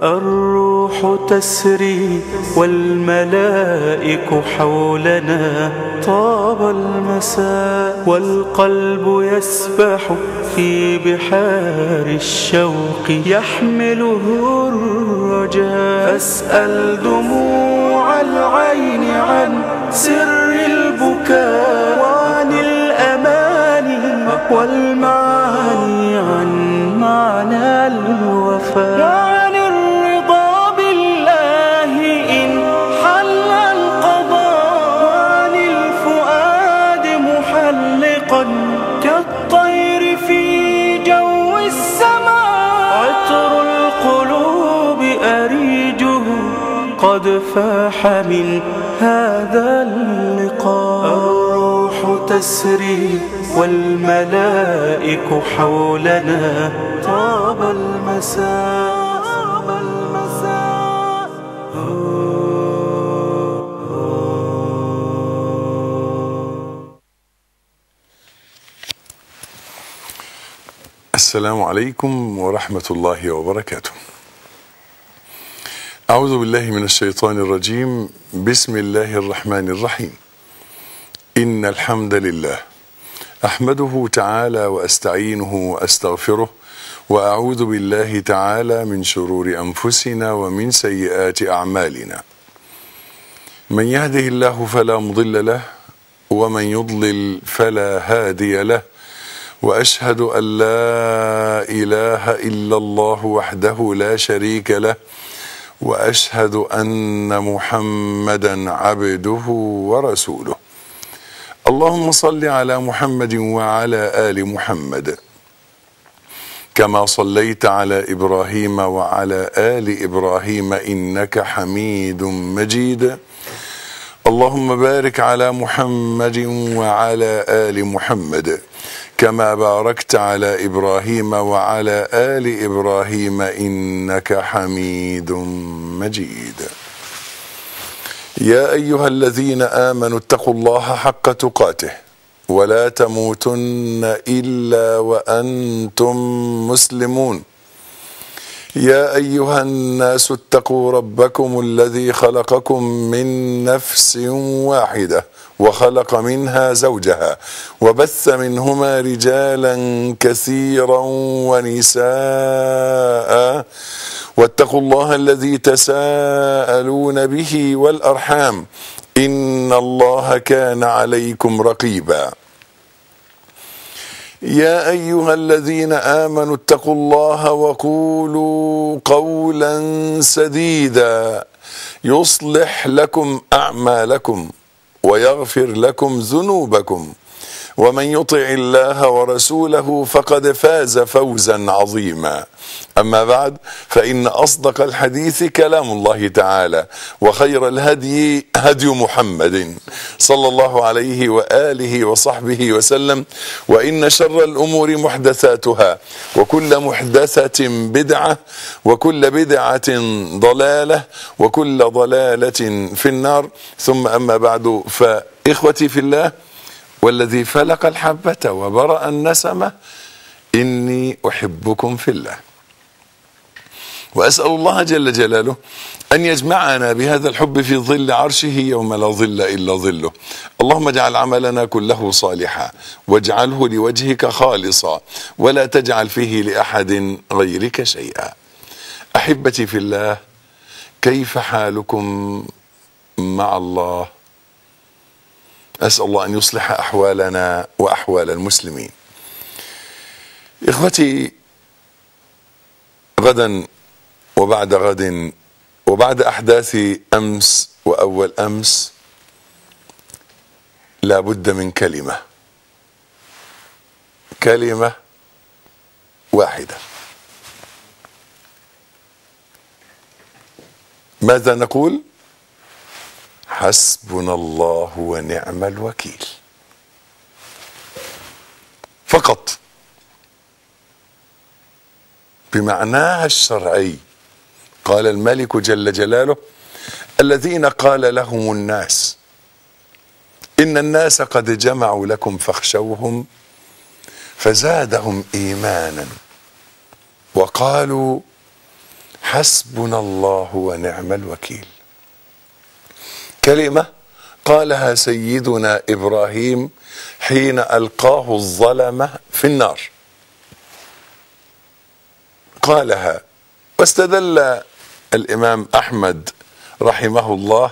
الروح تسري والملائك حولنا طاب المساء والقلب يسبح في بحار الشوق يحمله الرجاء فاسأل دموع العين عن سر البكاء وعن الأماني والمعاني عن معنى الوفاء وعن الرضا بالله إن حل القضاء وعن الفؤاد محلقا كالطير في جو السماء عطر القلوب أريجه قد فاح من هذا اللقاء الروح تسري والملائك حولنا طاب المساء طاب المساء السلام عليكم ورحمة الله وبركاته. أعوذ بالله من الشيطان الرجيم، بسم الله الرحمن الرحيم. إن الحمد لله أحمده تعالى وأستعينه وأستغفره وأعوذ بالله تعالى من شرور أنفسنا ومن سيئات أعمالنا. من يهده الله فلا مضل له ومن يضلل فلا هادي له. واشهد ان لا اله الا الله وحده لا شريك له واشهد ان محمدا عبده ورسوله اللهم صل على محمد وعلى ال محمد كما صليت على ابراهيم وعلى ال ابراهيم انك حميد مجيد اللهم بارك على محمد وعلى ال محمد كما باركت على ابراهيم وعلى ال ابراهيم انك حميد مجيد يا ايها الذين امنوا اتقوا الله حق تقاته ولا تموتن الا وانتم مسلمون يا ايها الناس اتقوا ربكم الذي خلقكم من نفس واحده وخلق منها زوجها وبث منهما رجالا كثيرا ونساء واتقوا الله الذي تساءلون به والارحام ان الله كان عليكم رقيبا يا ايها الذين امنوا اتقوا الله وقولوا قولا سديدا يصلح لكم اعمالكم ويغفر لكم ذنوبكم ومن يطع الله ورسوله فقد فاز فوزا عظيما اما بعد فان اصدق الحديث كلام الله تعالى وخير الهدي هدي محمد صلى الله عليه واله وصحبه وسلم وان شر الامور محدثاتها وكل محدثه بدعه وكل بدعه ضلاله وكل ضلاله في النار ثم اما بعد فاخوتي في الله والذي فلق الحبة وبرأ النسمة إني أحبكم في الله وأسأل الله جل جلاله أن يجمعنا بهذا الحب في ظل عرشه يوم لا ظل إلا ظله اللهم اجعل عملنا كله صالحا واجعله لوجهك خالصا ولا تجعل فيه لأحد غيرك شيئا أحبتي في الله كيف حالكم مع الله أسأل الله أن يصلح أحوالنا وأحوال المسلمين إخوتي غدا وبعد غد وبعد أحداث أمس وأول أمس لا بد من كلمة كلمة واحدة ماذا نقول؟ حسبنا الله ونعم الوكيل فقط بمعناها الشرعي قال الملك جل جلاله الذين قال لهم الناس ان الناس قد جمعوا لكم فاخشوهم فزادهم ايمانا وقالوا حسبنا الله ونعم الوكيل كلمه قالها سيدنا ابراهيم حين القاه الظلمه في النار قالها واستدل الامام احمد رحمه الله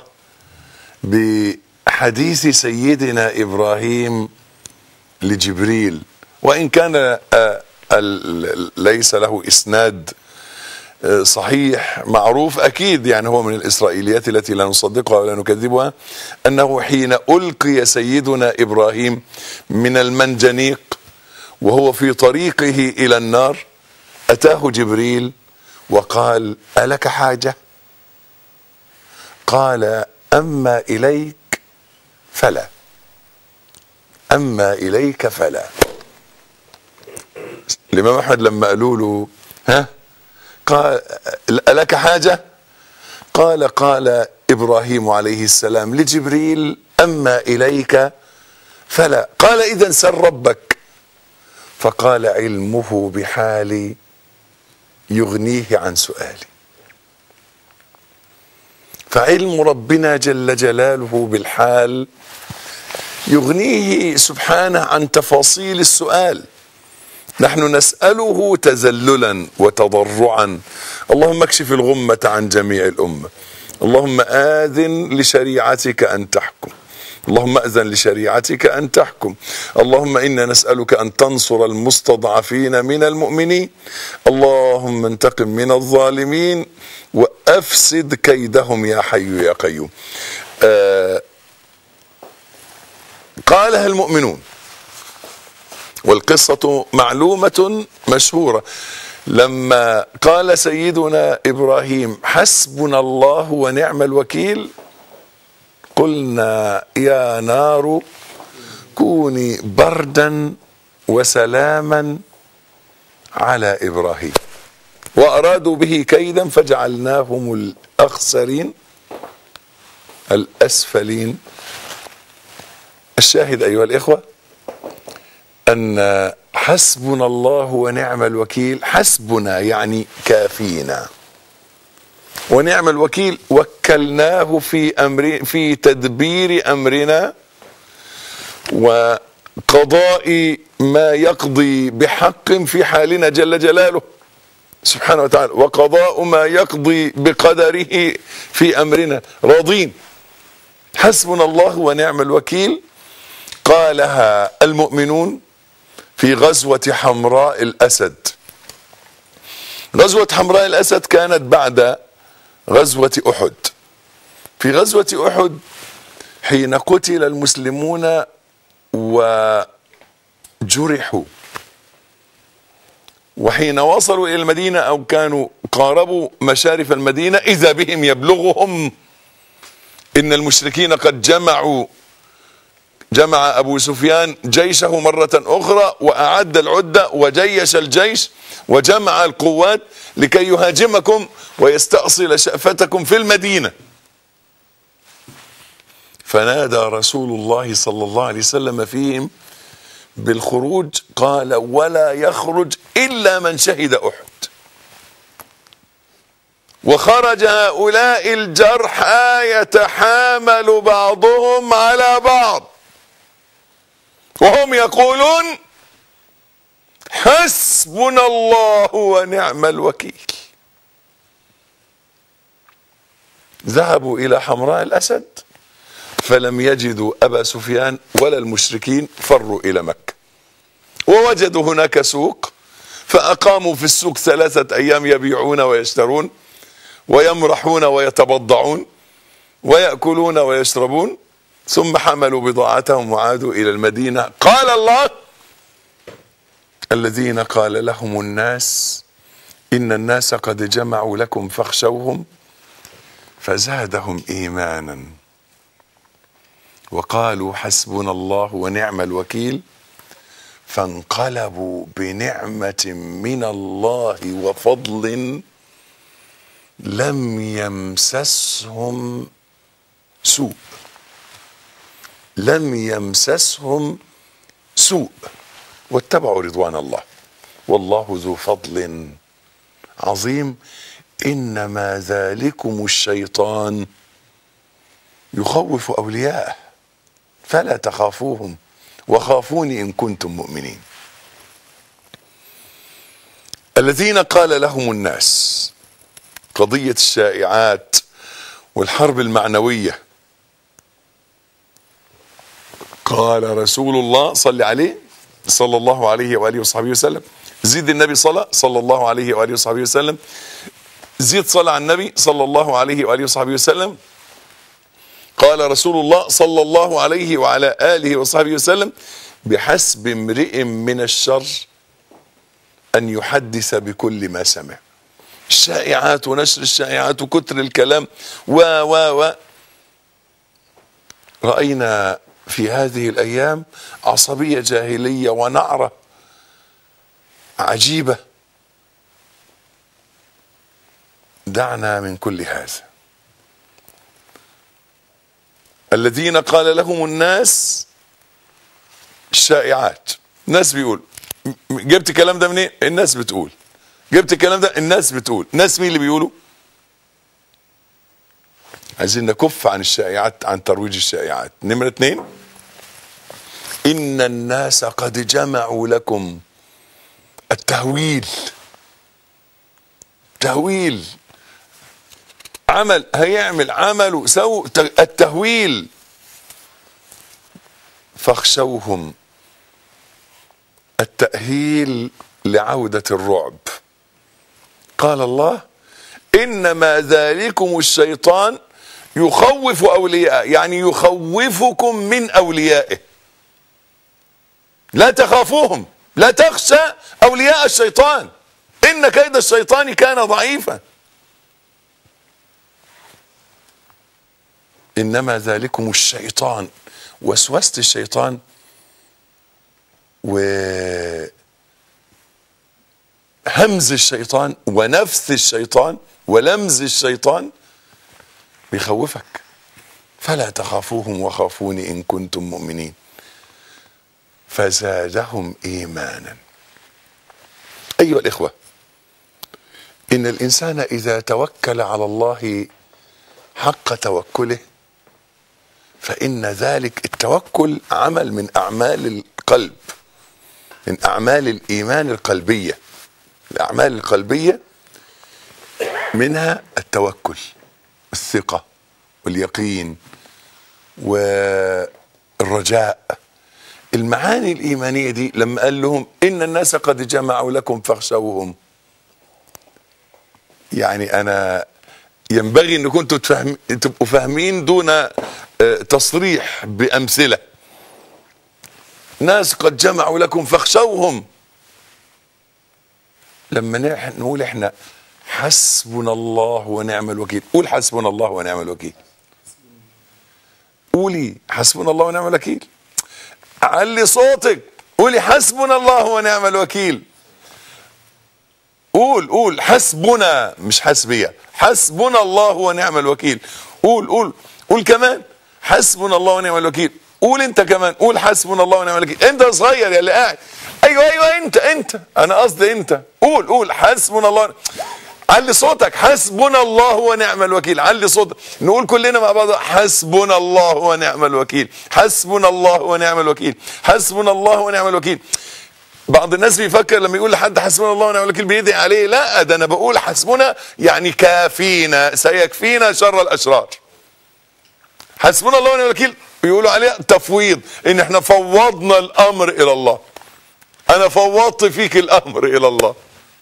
بحديث سيدنا ابراهيم لجبريل وان كان آه، ال- ليس له اسناد آه، صحيح معروف اكيد يعني هو من الاسرائيليات التي لا نصدقها ولا نكذبها انه حين القي سيدنا ابراهيم من المنجنيق وهو في طريقه الى النار اتاه جبريل وقال الك حاجه قال اما اليك فلا اما اليك فلا الامام احمد لما قالوا له ها قال الك حاجه قال قال ابراهيم عليه السلام لجبريل اما اليك فلا قال اذا سل ربك فقال علمه بحالي يغنيه عن سؤالي فعلم ربنا جل جلاله بالحال يغنيه سبحانه عن تفاصيل السؤال نحن نسأله تذللا وتضرعا اللهم اكشف الغمة عن جميع الأمة اللهم آذن لشريعتك أن تحكم اللهم أذن لشريعتك أن تحكم اللهم إنا نسألك أن تنصر المستضعفين من المؤمنين اللهم انتقم من الظالمين وأفسد كيدهم يا حي يا قيوم آه قالها المؤمنون والقصة معلومة مشهورة لما قال سيدنا إبراهيم حسبنا الله ونعم الوكيل قلنا يا نار كوني بردا وسلاما على إبراهيم وأرادوا به كيدا فجعلناهم الأخسرين الأسفلين الشاهد أيها الإخوة أن حسبنا الله ونعم الوكيل حسبنا يعني كافينا ونعم الوكيل وكلناه في أمر في تدبير أمرنا وقضاء ما يقضي بحق في حالنا جل جلاله سبحانه وتعالى وقضاء ما يقضي بقدره في أمرنا راضين حسبنا الله ونعم الوكيل قالها المؤمنون في غزوة حمراء الأسد غزوة حمراء الأسد كانت بعد غزوة أحد في غزوة أحد حين قتل المسلمون وجرحوا وحين وصلوا إلى المدينة أو كانوا قاربوا مشارف المدينة إذا بهم يبلغهم إن المشركين قد جمعوا جمع أبو سفيان جيشه مرة أخرى وأعد العدة وجيش الجيش وجمع القوات لكي يهاجمكم ويستأصل شأفتكم في المدينة فنادى رسول الله صلى الله عليه وسلم فيهم بالخروج قال ولا يخرج إلا من شهد أحد وخرج هؤلاء الجرحى يتحامل بعضهم على بعض وهم يقولون حسبنا الله ونعم الوكيل ذهبوا الى حمراء الاسد فلم يجدوا ابا سفيان ولا المشركين فروا الى مكه ووجدوا هناك سوق فاقاموا في السوق ثلاثه ايام يبيعون ويشترون ويمرحون ويتبضعون وياكلون ويشربون ثم حملوا بضاعتهم وعادوا الى المدينه قال الله الذين قال لهم الناس ان الناس قد جمعوا لكم فاخشوهم فزادهم ايمانا وقالوا حسبنا الله ونعم الوكيل فانقلبوا بنعمه من الله وفضل لم يمسسهم سوء لم يمسسهم سوء واتبعوا رضوان الله والله ذو فضل عظيم انما ذلكم الشيطان يخوف اولياءه فلا تخافوهم وخافوني ان كنتم مؤمنين الذين قال لهم الناس قضيه الشائعات والحرب المعنويه قال رسول الله صل عليه صلى الله عليه واله وصحبه وسلم زيد النبي صلى صلى الله عليه واله وصحبه وسلم زيد صلى على النبي صلى الله عليه واله وصحبه وسلم قال رسول الله صلى الله عليه وعلى اله وصحبه وسلم بحسب امرئ من الشر ان يحدث بكل ما سمع الشائعات ونشر الشائعات وكتر الكلام و و و راينا في هذه الايام عصبيه جاهليه ونعره عجيبه دعنا من كل هذا الذين قال لهم الناس الشائعات الناس بيقول جبت الكلام ده منين الناس بتقول جبت الكلام ده الناس بتقول ناس مين اللي بيقولوا عايزين نكف عن الشائعات عن ترويج الشائعات نمرة اتنين إن الناس قد جمعوا لكم التهويل تهويل عمل هيعمل عمله سو التهويل فاخشوهم التأهيل لعودة الرعب قال الله إنما ذلكم الشيطان يخوف أولياءه يعني يخوفكم من أوليائه لا تخافوهم لا تخشى أولياء الشيطان إن كيد الشيطان كان ضعيفا إنما ذلكم الشيطان وسوسة الشيطان و همز الشيطان ونفث الشيطان ولمز الشيطان بيخوفك فلا تخافوهم وخافوني ان كنتم مؤمنين فزادهم ايمانا ايها الاخوه ان الانسان اذا توكل على الله حق توكله فان ذلك التوكل عمل من اعمال القلب من اعمال الايمان القلبيه الاعمال القلبيه منها التوكل الثقه واليقين والرجاء المعاني الايمانيه دي لما قال لهم ان الناس قد جمعوا لكم فاخشوهم يعني انا ينبغي ان كنتوا تفهم تبقوا فاهمين دون تصريح بامثله ناس قد جمعوا لكم فاخشوهم لما نقول احنا حسبنا الله ونعم الوكيل قول حسبنا الله ونعم الوكيل قولي حسبنا الله ونعم الوكيل علي صوتك قولي حسبنا الله ونعم الوكيل قول قول حسبنا مش حسبية حسبنا الله ونعم الوكيل قول قول قول كمان حسبنا الله ونعم الوكيل قول انت كمان قول حسبنا الله ونعم الوكيل انت صغير يا اللي قاعد ايوه ايوه انت انت انا قصدي انت قول قول حسبنا الله علي صوتك حسبنا الله ونعم الوكيل علي صوتك نقول كلنا مع بعض حسبنا الله ونعم الوكيل حسبنا الله ونعم الوكيل حسبنا الله ونعم الوكيل بعض الناس بيفكر لما يقول لحد حسبنا الله ونعم الوكيل بيدعي عليه لا ده انا بقول حسبنا يعني كافينا سيكفينا شر الاشرار حسبنا الله ونعم الوكيل بيقولوا عليه تفويض ان احنا فوضنا الامر الى الله انا فوضت فيك الامر الى الله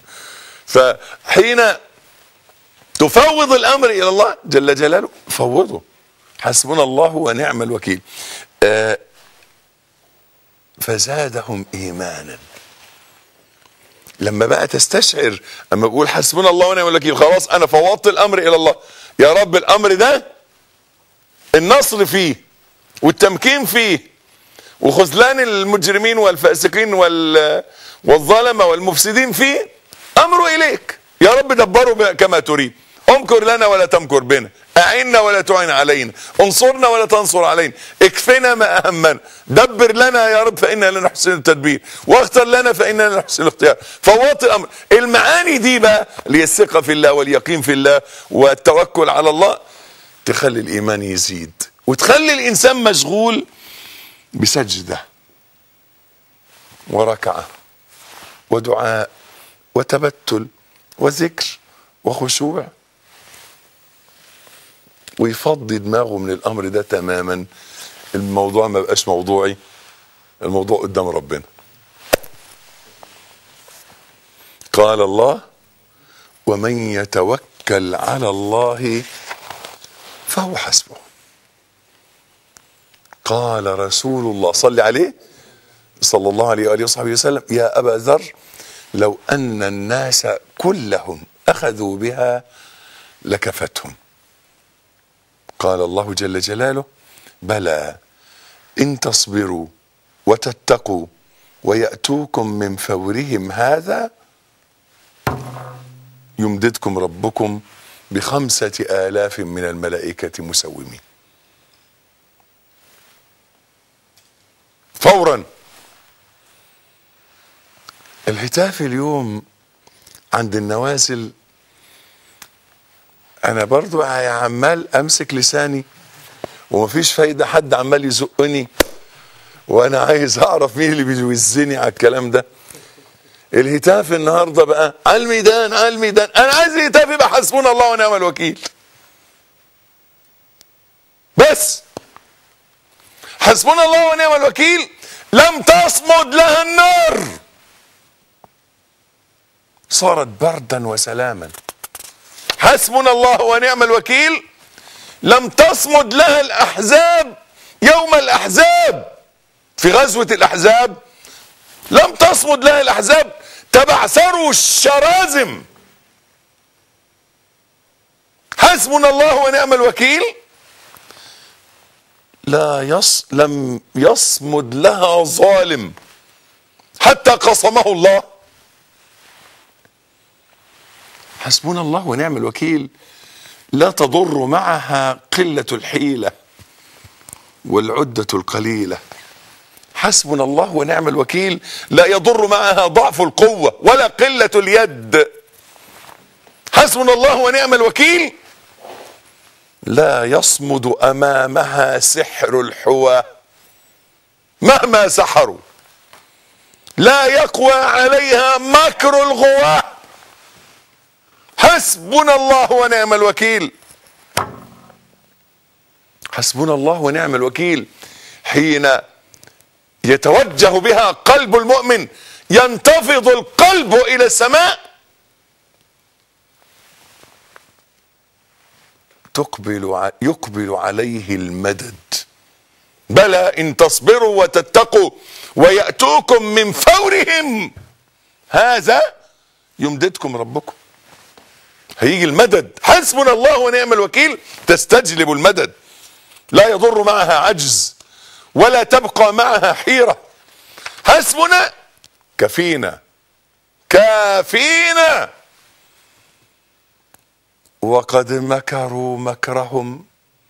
فحين تفوض الامر الى الله جل جلاله فوضه حسبنا الله ونعم الوكيل آه فزادهم ايمانا لما بقى تستشعر اما بقول حسبنا الله ونعم الوكيل خلاص انا فوضت الامر الى الله يا رب الامر ده النصر فيه والتمكين فيه وخذلان المجرمين والفاسقين وال والظلمه والمفسدين فيه امره اليك يا رب دبره كما تريد امكر لنا ولا تمكر بنا اعنا ولا تعن علينا انصرنا ولا تنصر علينا اكفنا ما اهمنا دبر لنا يا رب فانا لا نحسن التدبير واختر لنا فانا لا نحسن الاختيار فوات الامر المعاني دي بقى اللي هي الثقه في الله واليقين في الله والتوكل على الله تخلي الايمان يزيد وتخلي الانسان مشغول بسجده وركعه ودعاء وتبتل وذكر وخشوع ويفضي دماغه من الامر ده تماما الموضوع ما بقاش موضوعي الموضوع قدام ربنا قال الله ومن يتوكل على الله فهو حسبه قال رسول الله صل عليه صلى الله عليه وآله وصحبه وسلم يا أبا ذر لو أن الناس كلهم أخذوا بها لكفتهم قال الله جل جلاله بلى إن تصبروا وتتقوا ويأتوكم من فورهم هذا يمددكم ربكم بخمسة آلاف من الملائكة مسومين فورا الهتاف اليوم عند النوازل انا برضو عمال امسك لساني ومفيش فايدة حد عمال يزقني وانا عايز اعرف مين اللي بيوزني على الكلام ده الهتاف النهاردة بقى على الميدان على الميدان انا عايز الهتاف يبقى حسبنا الله ونعم الوكيل بس حسبنا الله ونعم الوكيل لم تصمد لها النار صارت بردا وسلاما حسبنا الله ونعم الوكيل لم تصمد لها الاحزاب يوم الاحزاب في غزوه الاحزاب لم تصمد لها الاحزاب تبعثروا الشرازم حسبنا الله ونعم الوكيل لا يص لم يصمد لها ظالم حتى قصمه الله حسبنا الله ونعم الوكيل لا تضر معها قلة الحيلة والعدة القليلة حسبنا الله ونعم الوكيل لا يضر معها ضعف القوة ولا قلة اليد حسبنا الله ونعم الوكيل لا يصمد امامها سحر الحوى مهما سحروا لا يقوى عليها مكر الغواه حسبنا الله ونعم الوكيل حسبنا الله ونعم الوكيل حين يتوجه بها قلب المؤمن ينتفض القلب الى السماء تقبل يقبل عليه المدد بلى ان تصبروا وتتقوا وياتوكم من فورهم هذا يمددكم ربكم هيجي المدد حسبنا الله ونعم الوكيل تستجلب المدد لا يضر معها عجز ولا تبقى معها حيره حسبنا كفينا كافينا وقد مكروا مكرهم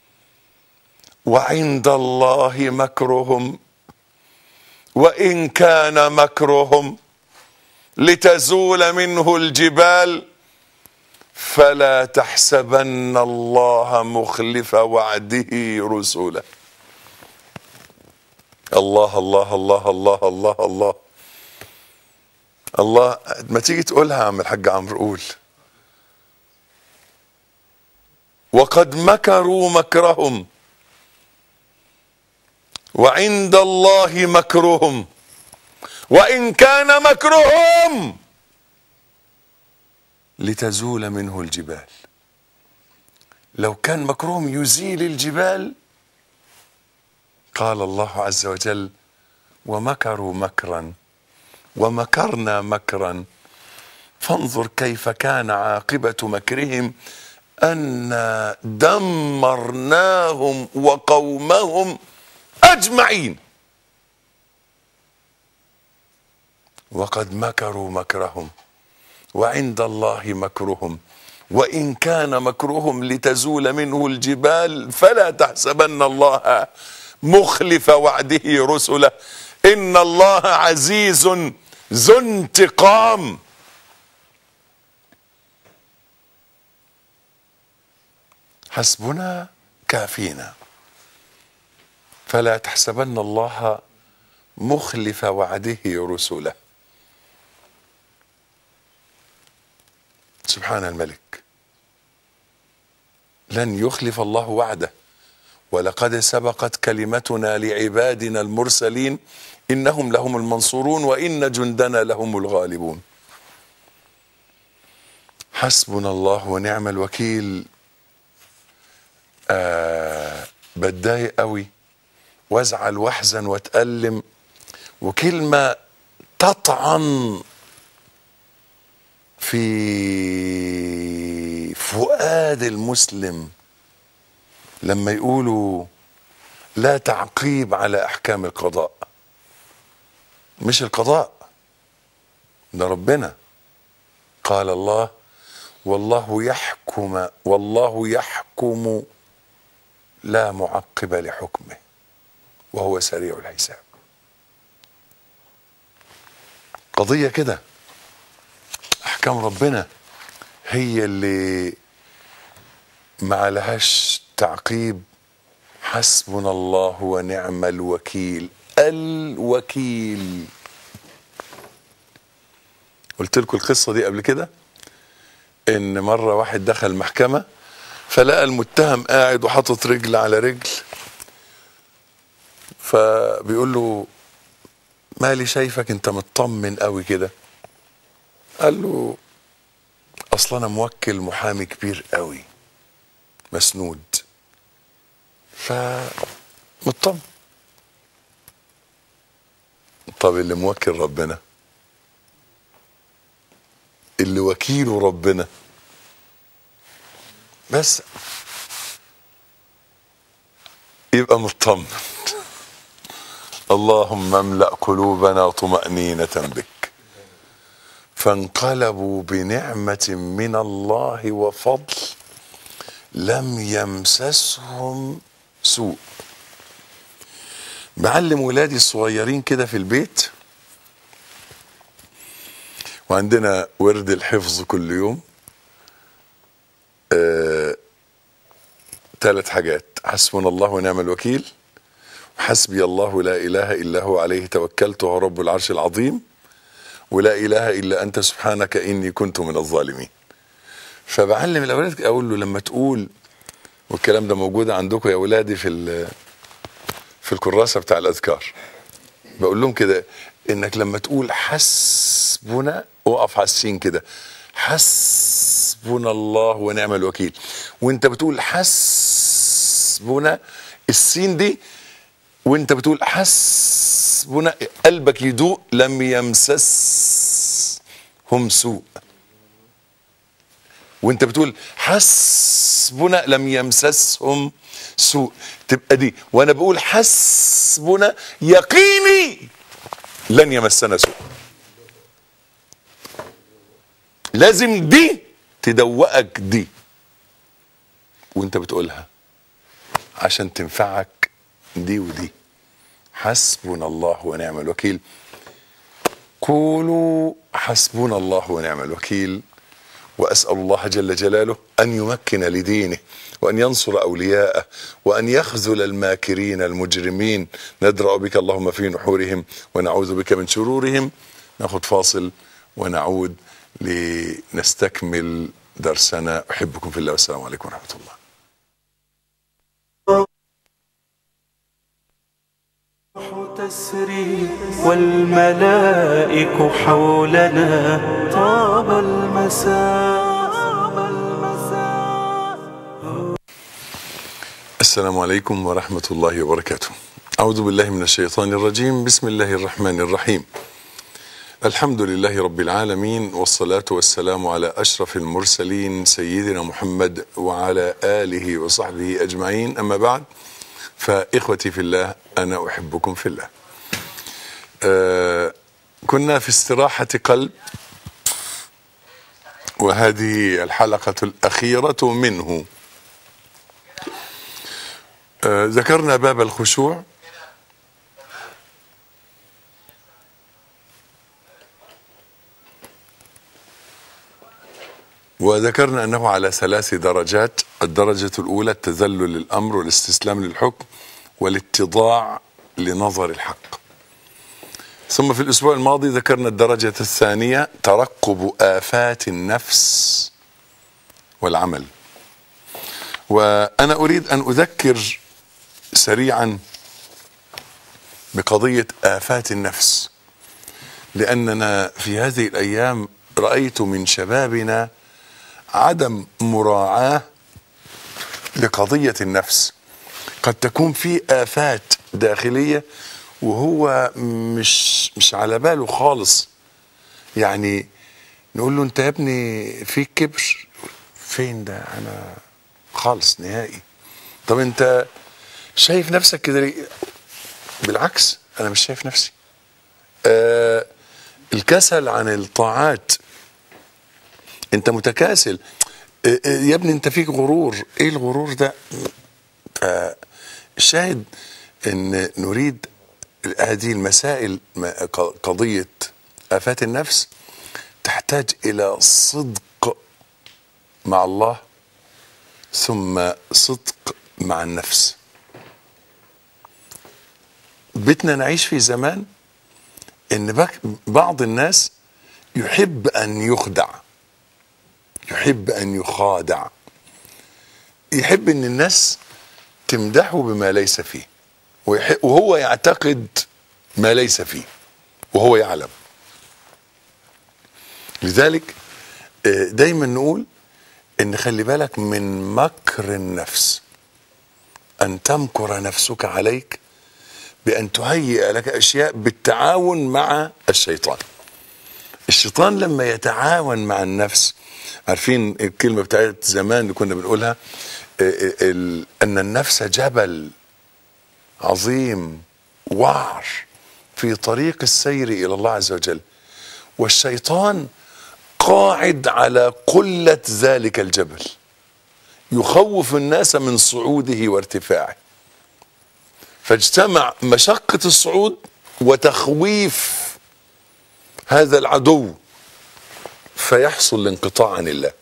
وعند الله مكرهم وان كان مكرهم لتزول منه الجبال فلا تحسبن الله مخلف وعده رسله الله الله الله الله الله الله الله ما تيجي تقولها يا عم الحاج عمرو قول وقد مكروا مكرهم وعند الله مكرهم وان كان مكرهم لتزول منه الجبال لو كان مكرهم يزيل الجبال قال الله عز وجل ومكروا مكرا ومكرنا مكرا فانظر كيف كان عاقبه مكرهم أنا دمرناهم وقومهم أجمعين وقد مكروا مكرهم وعند الله مكرهم وإن كان مكرهم لتزول منه الجبال فلا تحسبن الله مخلف وعده رسله إن الله عزيز ذو انتقام حسبنا كافينا فلا تحسبن الله مخلف وعده رسله سبحان الملك لن يخلف الله وعده ولقد سبقت كلمتنا لعبادنا المرسلين انهم لهم المنصورون وان جندنا لهم الغالبون حسبنا الله ونعم الوكيل آه بتضايق قوي وازعل واحزن واتألم وكلمة تطعن في فؤاد المسلم لما يقولوا لا تعقيب على احكام القضاء مش القضاء ده ربنا قال الله والله يحكم والله يحكم لا معقب لحكمه وهو سريع الحساب قضية كده احكام ربنا هي اللي ما لهاش تعقيب حسبنا الله ونعم الوكيل الوكيل قلت لكم القصة دي قبل كده ان مرة واحد دخل محكمة فلقى المتهم قاعد وحاطط رجل على رجل فبيقول له مالي شايفك انت مطمن قوي كده قال له اصل انا موكل محامي كبير قوي مسنود فمطمن طب اللي موكل ربنا اللي وكيله ربنا بس يبقى مطمن اللهم املا قلوبنا طمانينه بك فانقلبوا بنعمه من الله وفضل لم يمسسهم سوء بعلم ولادي الصغيرين كده في البيت وعندنا ورد الحفظ كل يوم آه، ثلاث حاجات حسبنا الله ونعم الوكيل حسبي الله لا اله الا هو عليه توكلت وهو رب العرش العظيم ولا اله الا انت سبحانك اني كنت من الظالمين فبعلم الاولاد اقول له لما تقول والكلام ده موجود عندكم يا اولادي في ال- في الكراسه بتاع الاذكار بقول لهم كده انك لما تقول حسبنا اقف على السين كده حسبنا الله ونعم الوكيل وانت بتقول حسبنا السين دي وانت بتقول حسبنا قلبك يدوق لم يمسسهم سوء وانت بتقول حسبنا لم يمسسهم سوء تبقى دي وانا بقول حسبنا يقيني لن يمسنا سوء لازم دي تدوقك دي وانت بتقولها عشان تنفعك دي ودي حسبنا الله ونعم الوكيل قولوا حسبنا الله ونعم الوكيل واسال الله جل جلاله ان يمكن لدينه وان ينصر اولياءه وان يخذل الماكرين المجرمين ندرا بك اللهم في نحورهم ونعوذ بك من شرورهم ناخذ فاصل ونعود لنستكمل درسنا احبكم في الله والسلام عليكم ورحمه الله تسري والملائك حولنا طاب المساء طاب المساء السلام عليكم ورحمة الله وبركاته. أعوذ بالله من الشيطان الرجيم، بسم الله الرحمن الرحيم. الحمد لله رب العالمين والصلاة والسلام على أشرف المرسلين سيدنا محمد وعلى آله وصحبه أجمعين، أما بعد فإخوتي في الله أنا أحبكم في الله. آه كنا في استراحة قلب وهذه الحلقة الأخيرة منه آه، ذكرنا باب الخشوع وذكرنا أنه على ثلاث درجات الدرجة الأولى التذلل للأمر والاستسلام للحكم والاتضاع لنظر الحق ثم في الأسبوع الماضي ذكرنا الدرجة الثانية ترقب آفات النفس والعمل وأنا أريد أن أذكر سريعا بقضية آفات النفس لأننا في هذه الأيام رأيت من شبابنا عدم مراعاة لقضية النفس قد تكون في آفات داخلية وهو مش مش على باله خالص يعني نقول له انت يا ابني فيك كبر فين ده انا خالص نهائي طب انت شايف نفسك كده ليه بالعكس انا مش شايف نفسي آه الكسل عن الطاعات انت متكاسل آه آه يا ابني انت فيك غرور ايه الغرور ده آه الشاهد ان نريد هذه المسائل قضية آفات النفس تحتاج إلى صدق مع الله ثم صدق مع النفس بيتنا نعيش في زمان ان بعض الناس يحب ان يخدع يحب ان يخادع يحب ان الناس تمدحه بما ليس فيه وهو يعتقد ما ليس فيه وهو يعلم لذلك دايما نقول ان خلي بالك من مكر النفس ان تمكر نفسك عليك بان تهيئ لك اشياء بالتعاون مع الشيطان الشيطان لما يتعاون مع النفس عارفين الكلمه بتاعت زمان اللي كنا بنقولها ان النفس جبل عظيم وعر في طريق السير الى الله عز وجل والشيطان قاعد على قله ذلك الجبل يخوف الناس من صعوده وارتفاعه فاجتمع مشقه الصعود وتخويف هذا العدو فيحصل الانقطاع عن الله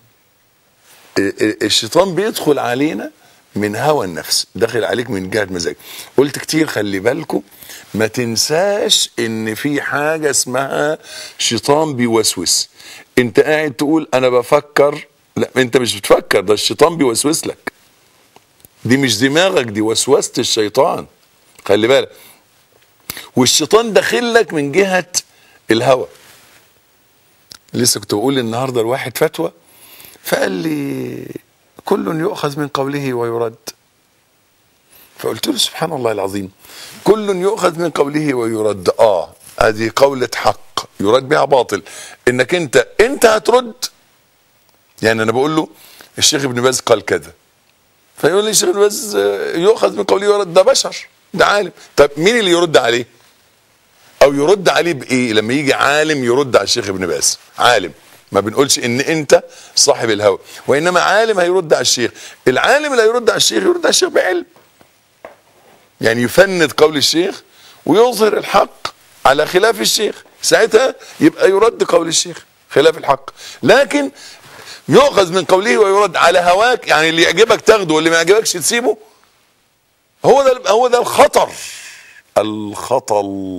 الشيطان بيدخل علينا من هوى النفس داخل عليك من جهه مزاج قلت كتير خلي بالكم ما تنساش ان في حاجه اسمها شيطان بيوسوس انت قاعد تقول انا بفكر لا انت مش بتفكر ده الشيطان بيوسوس لك دي مش دماغك دي وسوسه الشيطان خلي بالك والشيطان داخل لك من جهه الهوى لسه كنت بقول النهارده لواحد فتوى فقال لي كل يؤخذ من قوله ويرد فقلت له سبحان الله العظيم كل يؤخذ من قوله ويرد اه هذه قولة حق يرد بها باطل انك انت انت هترد يعني انا بقول له الشيخ ابن باز قال كذا فيقول لي الشيخ ابن باز يؤخذ من قوله ويرد ده بشر ده عالم طب مين اللي يرد عليه او يرد عليه بايه لما يجي عالم يرد على الشيخ ابن باز عالم ما بنقولش ان انت صاحب الهوى وانما عالم هيرد على الشيخ العالم اللي هيرد على الشيخ يرد على الشيخ بعلم يعني يفند قول الشيخ ويظهر الحق على خلاف الشيخ ساعتها يبقى يرد قول الشيخ خلاف الحق لكن يؤخذ من قوله ويرد على هواك يعني اللي يعجبك تاخده واللي ما يعجبكش تسيبه هو ده هو ده الخطر الخطر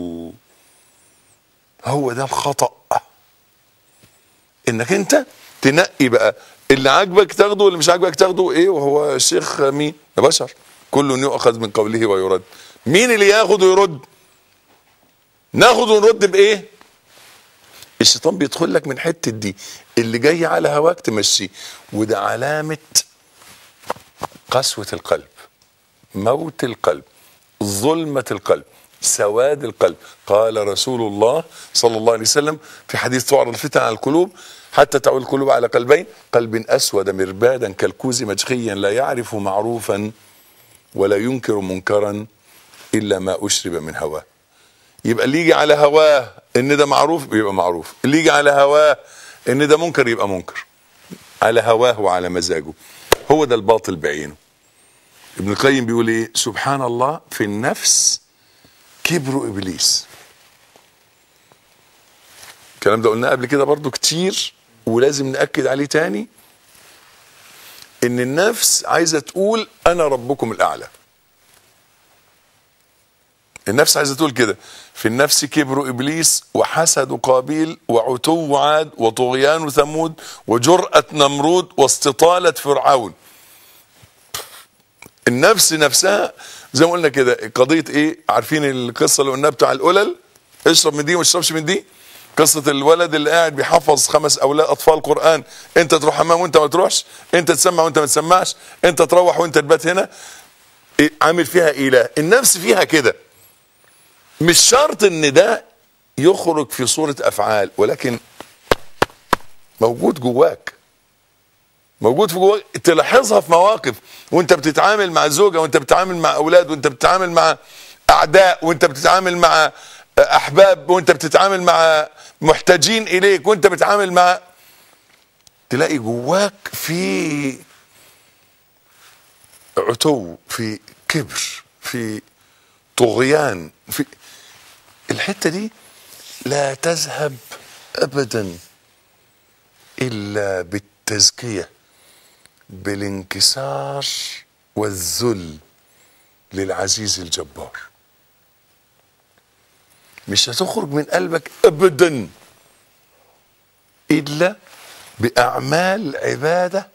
هو ده الخطأ انك انت تنقي بقى اللي عاجبك تاخده واللي مش عاجبك تاخده ايه وهو الشيخ مين ده بشر كل يؤخذ من قوله ويرد مين اللي ياخد ويرد ناخد ونرد بايه الشيطان بيدخل لك من حته دي اللي جاي على هواك تمشيه وده علامه قسوه القلب موت القلب ظلمه القلب سواد القلب قال رسول الله صلى الله عليه وسلم في حديث تعرض الفتن على القلوب حتى تعود القلوب على قلبين قلب أسود مربادا كالكوز مجخيا لا يعرف معروفا ولا ينكر منكرا إلا ما أشرب من هواه يبقى اللي يجي على هواه ان ده معروف يبقى معروف اللي يجي على هواه ان ده منكر يبقى منكر على هواه وعلى مزاجه هو ده الباطل بعينه ابن القيم بيقول ايه سبحان الله في النفس كبر ابليس الكلام ده قلناه قبل كده برضو كتير ولازم نأكد عليه تاني ان النفس عايزة تقول انا ربكم الاعلى النفس عايزة تقول كده في النفس كبر ابليس وحسد قابيل وعتو عاد وطغيان ثمود وجرأة نمرود واستطالة فرعون النفس نفسها زي ما قلنا كده قضية ايه عارفين القصة اللي قلناها بتاع القلل اشرب من دي وما تشربش من دي قصة الولد اللي قاعد بيحفظ خمس أولاد أطفال قرآن أنت تروح حمام وأنت ما تروحش أنت تسمع وأنت ما تسمعش أنت تروح وأنت تبات هنا إيه؟ عامل فيها إله النفس فيها كده مش شرط ان ده يخرج في صورة افعال ولكن موجود جواك موجود في جواك تلاحظها في مواقف وانت بتتعامل مع زوجة وانت بتتعامل مع اولاد وانت بتتعامل مع اعداء وانت بتتعامل مع احباب وانت بتتعامل مع محتاجين اليك وانت بتتعامل مع تلاقي جواك في عتو في كبر في طغيان في الحته دي لا تذهب ابدا الا بالتزكيه بالانكسار والذل للعزيز الجبار مش هتخرج من قلبك ابدا الا باعمال عباده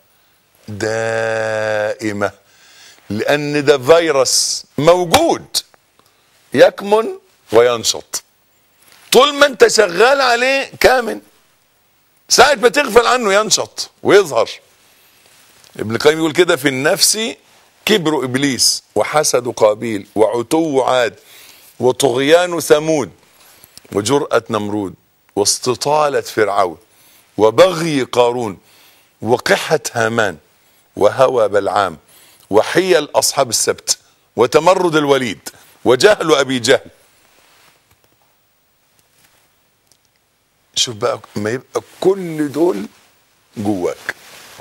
دائمه لان ده فيروس موجود يكمن وينشط طول ما انت شغال عليه كامن ساعة ما تغفل عنه ينشط ويظهر ابن القيم يقول كده في النفس كبر ابليس وحسد قابيل وعتو عاد وطغيان ثمود وجرأة نمرود واستطالة فرعون وبغي قارون وقحة هامان وهوى بلعام وحيل أصحاب السبت وتمرد الوليد وجهل أبي جهل شوف بقى ما يبقى كل دول جواك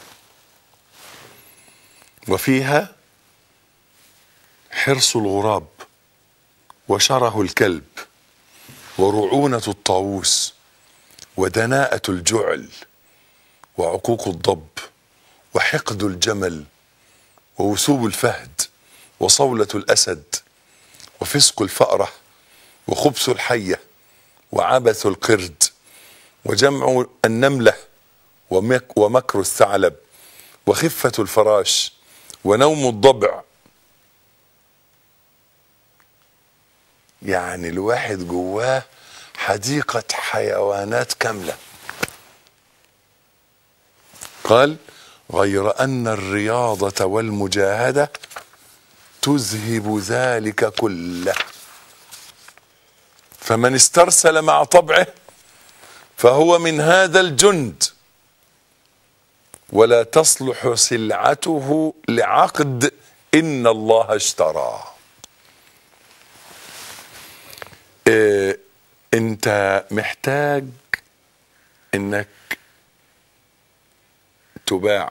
وفيها حرص الغراب وشره الكلب ورعونة الطاووس ودناءة الجعل وعقوق الضب وحقد الجمل ووثوب الفهد وصولة الأسد وفسق الفأرة وخبث الحية وعبث القرد وجمع النملة ومك ومكر الثعلب وخفة الفراش ونوم الضبع يعني الواحد جواه حديقة حيوانات كاملة قال غير أن الرياضة والمجاهدة تذهب ذلك كله فمن استرسل مع طبعه فهو من هذا الجند ولا تصلح سلعته لعقد ان الله اشترى إيه انت محتاج انك تباع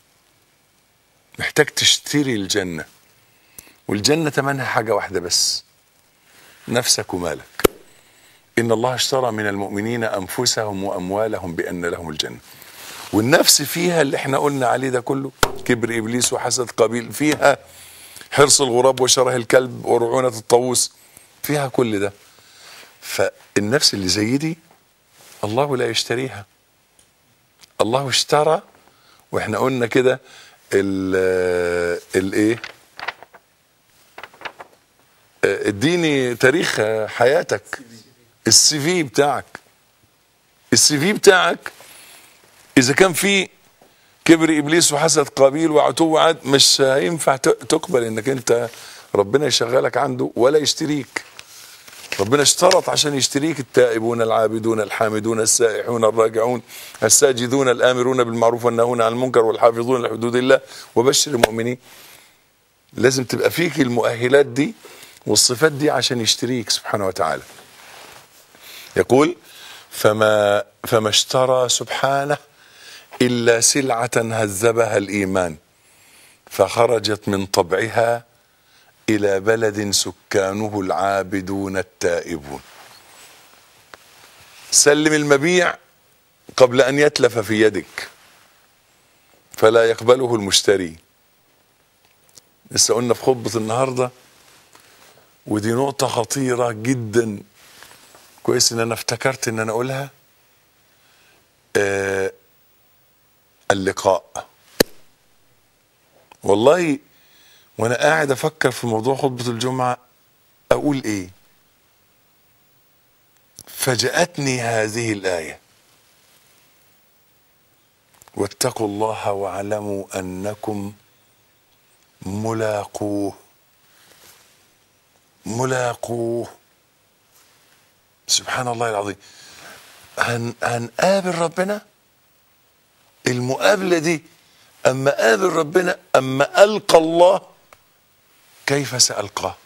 محتاج تشتري الجنه والجنه تمنها حاجه واحده بس نفسك ومالك ان الله اشترى من المؤمنين انفسهم واموالهم بان لهم الجنه والنفس فيها اللي احنا قلنا عليه ده كله كبر ابليس وحسد قابيل فيها حرص الغراب وشره الكلب ورعونه الطاووس فيها كل ده فالنفس اللي زي دي الله لا يشتريها الله اشترى واحنا قلنا كده الايه اديني تاريخ حياتك السي في بتاعك السي في بتاعك اذا كان في كبر ابليس وحسد قابيل وعتو عاد مش هينفع تقبل انك انت ربنا يشغلك عنده ولا يشتريك ربنا اشترط عشان يشتريك التائبون العابدون الحامدون السائحون الراجعون الساجدون الامرون بالمعروف والناهون عن المنكر والحافظون لحدود الله وبشر المؤمنين لازم تبقى فيك المؤهلات دي والصفات دي عشان يشتريك سبحانه وتعالى يقول فما فما اشترى سبحانه الا سلعه هذبها الايمان فخرجت من طبعها الى بلد سكانه العابدون التائبون سلم المبيع قبل ان يتلف في يدك فلا يقبله المشتري لسه قلنا في خطبه النهارده ودي نقطه خطيره جدا كويس ان انا افتكرت ان انا اقولها آه اللقاء والله وانا قاعد افكر في موضوع خطبه الجمعه اقول ايه فجأتني هذه الآية واتقوا الله واعلموا أنكم ملاقوه ملاقوه سبحان الله العظيم هن هنقابل ربنا المقابلة دي أما قابل ربنا أما ألقى الله كيف سألقاه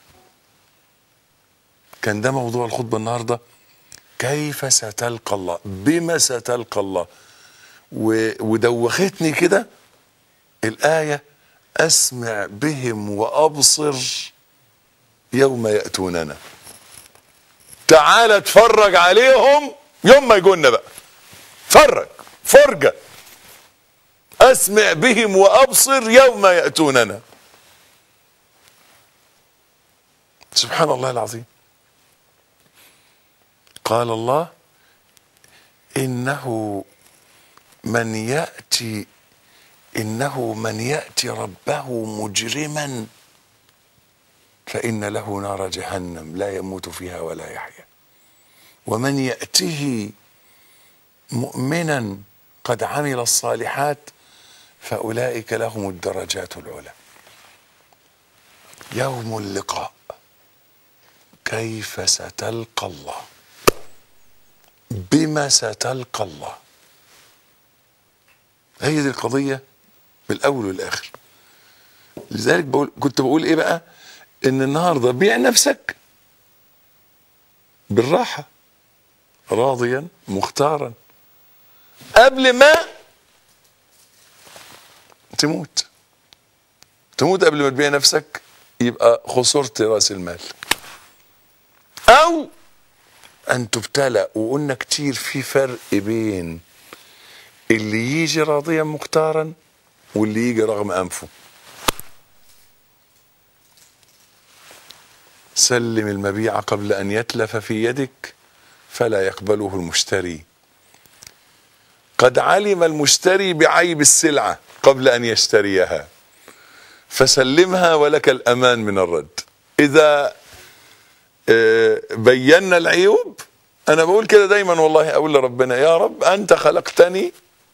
كان ده موضوع الخطبة النهاردة كيف ستلقى الله بما ستلقى الله و- ودوختني كده الآية أسمع بهم وأبصر يوم يأتوننا تعال اتفرج عليهم يوم ما يجونا بقى فرج فرجة أسمع بهم وأبصر يوم يأتوننا سبحان الله العظيم قال الله إنه من يأتي إنه من يأتي ربه مجرما فإن له نار جهنم لا يموت فيها ولا يحيا ومن يأته مؤمنا قد عمل الصالحات فأولئك لهم الدرجات العلى يوم اللقاء كيف ستلقى الله بما ستلقى الله هي دي القضية بالأول والآخر لذلك بقول كنت بقول إيه بقى إن النهاردة بيع نفسك بالراحة راضيا مختارا قبل ما تموت تموت قبل ما تبيع نفسك يبقى خسرت راس المال او ان تبتلى وقلنا كتير في فرق بين اللي يجي راضيا مختارا واللي يجي رغم انفه سلم المبيع قبل ان يتلف في يدك فلا يقبله المشتري قد علم المشتري بعيب السلعه قبل ان يشتريها فسلمها ولك الامان من الرد اذا آه، بينا العيوب انا بقول كده دايما والله اقول لربنا يا رب انت خلقتني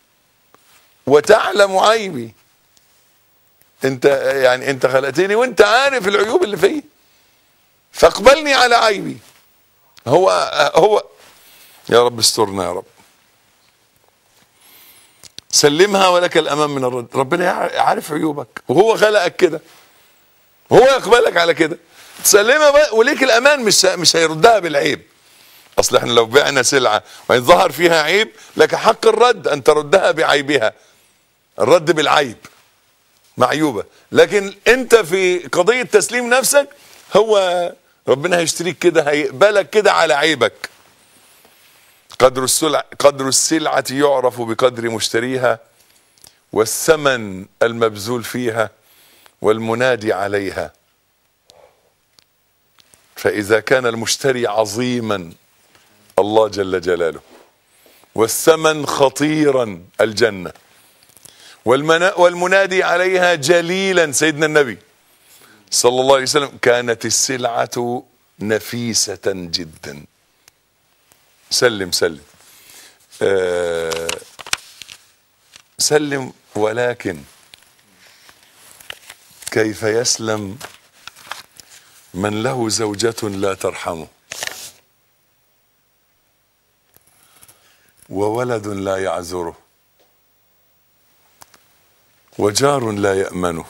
وتعلم عيبي انت يعني انت خلقتني وانت عارف العيوب اللي فيا فاقبلني على عيبي هو هو يا رب استرنا يا رب سلمها ولك الامان من الرد ربنا يع- عارف عيوبك وهو خلقك كده وهو يقبلك على كده تسلمها بقى وليك الامان مش مش هيردها بالعيب اصل احنا لو بعنا سلعه وان ظهر فيها عيب لك حق الرد ان تردها بعيبها الرد بالعيب معيوبه لكن انت في قضيه تسليم نفسك هو ربنا هيشتريك كده هيقبلك كده على عيبك قدر السلع قدر السلعة يعرف بقدر مشتريها والثمن المبذول فيها والمنادي عليها فإذا كان المشتري عظيما الله جل جلاله والثمن خطيرا الجنة والمنا والمنادي عليها جليلا سيدنا النبي صلى الله عليه وسلم كانت السلعة نفيسة جدا سلم سلم آه سلم ولكن كيف يسلم من له زوجة لا ترحمه وولد لا يعذره وجار لا يأمنه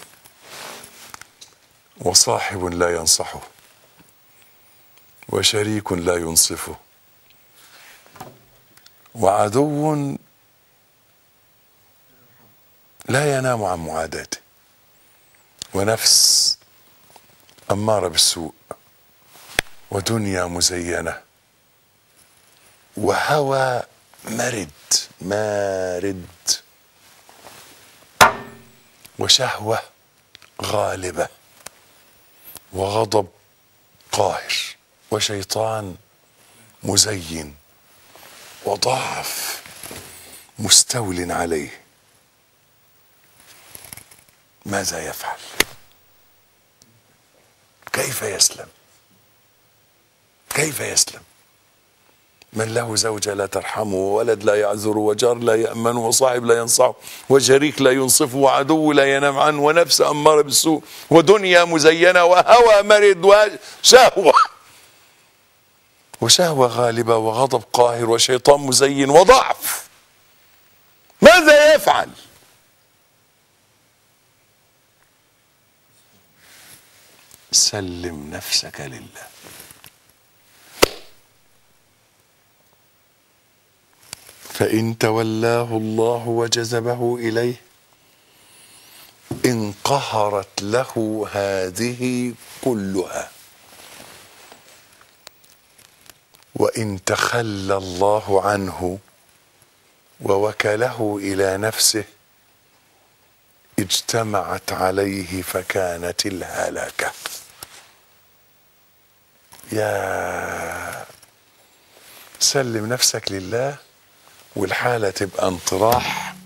وصاحب لا ينصحه وشريك لا ينصفه وعدو لا ينام عن معاداته ونفس اماره بالسوء ودنيا مزينه وهوى مرد مارد وشهوه غالبه وغضب قاهر وشيطان مزين وضعف مستول عليه ماذا يفعل كيف يسلم كيف يسلم من له زوجة لا ترحمه وولد لا يعذره وجار لا يأمن وصاحب لا ينصحه وشريك لا ينصفه وعدو لا ينام عنه ونفس أمارة بالسوء ودنيا مزينة وهوى مرد وشهوة وشهوة غالبة وغضب قاهر وشيطان مزين وضعف ماذا يفعل سلم نفسك لله فإن تولاه الله وجذبه إليه انقهرت له هذه كلها وإن تخلى الله عنه ووكله إلى نفسه اجتمعت عليه فكانت الهلكة يا سلم نفسك لله والحالة تبقى انطراح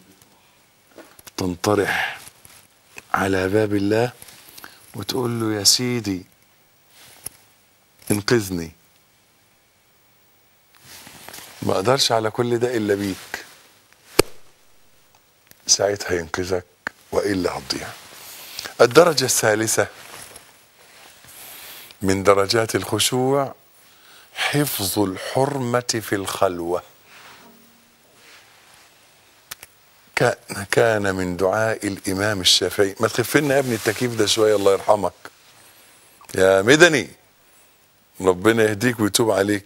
تنطرح على باب الله وتقول له يا سيدي انقذني ما اقدرش على كل ده الا بيك ساعتها ينقذك والا هتضيع الدرجة الثالثة من درجات الخشوع حفظ الحرمة في الخلوة كان كان من دعاء الامام الشافعي ما تخفلنا يا ابني التكييف ده شويه الله يرحمك يا مدني ربنا يهديك ويتوب عليك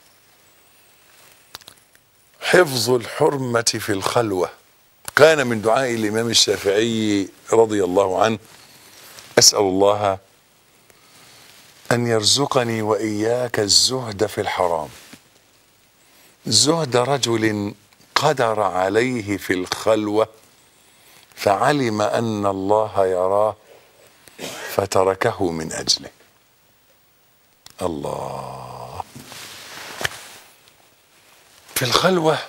حفظ الحرمة في الخلوة كان من دعاء الإمام الشافعي رضي الله عنه أسأل الله أن يرزقني وإياك الزهد في الحرام زهد رجل قدر عليه في الخلوة فعلم أن الله يراه فتركه من أجله الله في الخلوة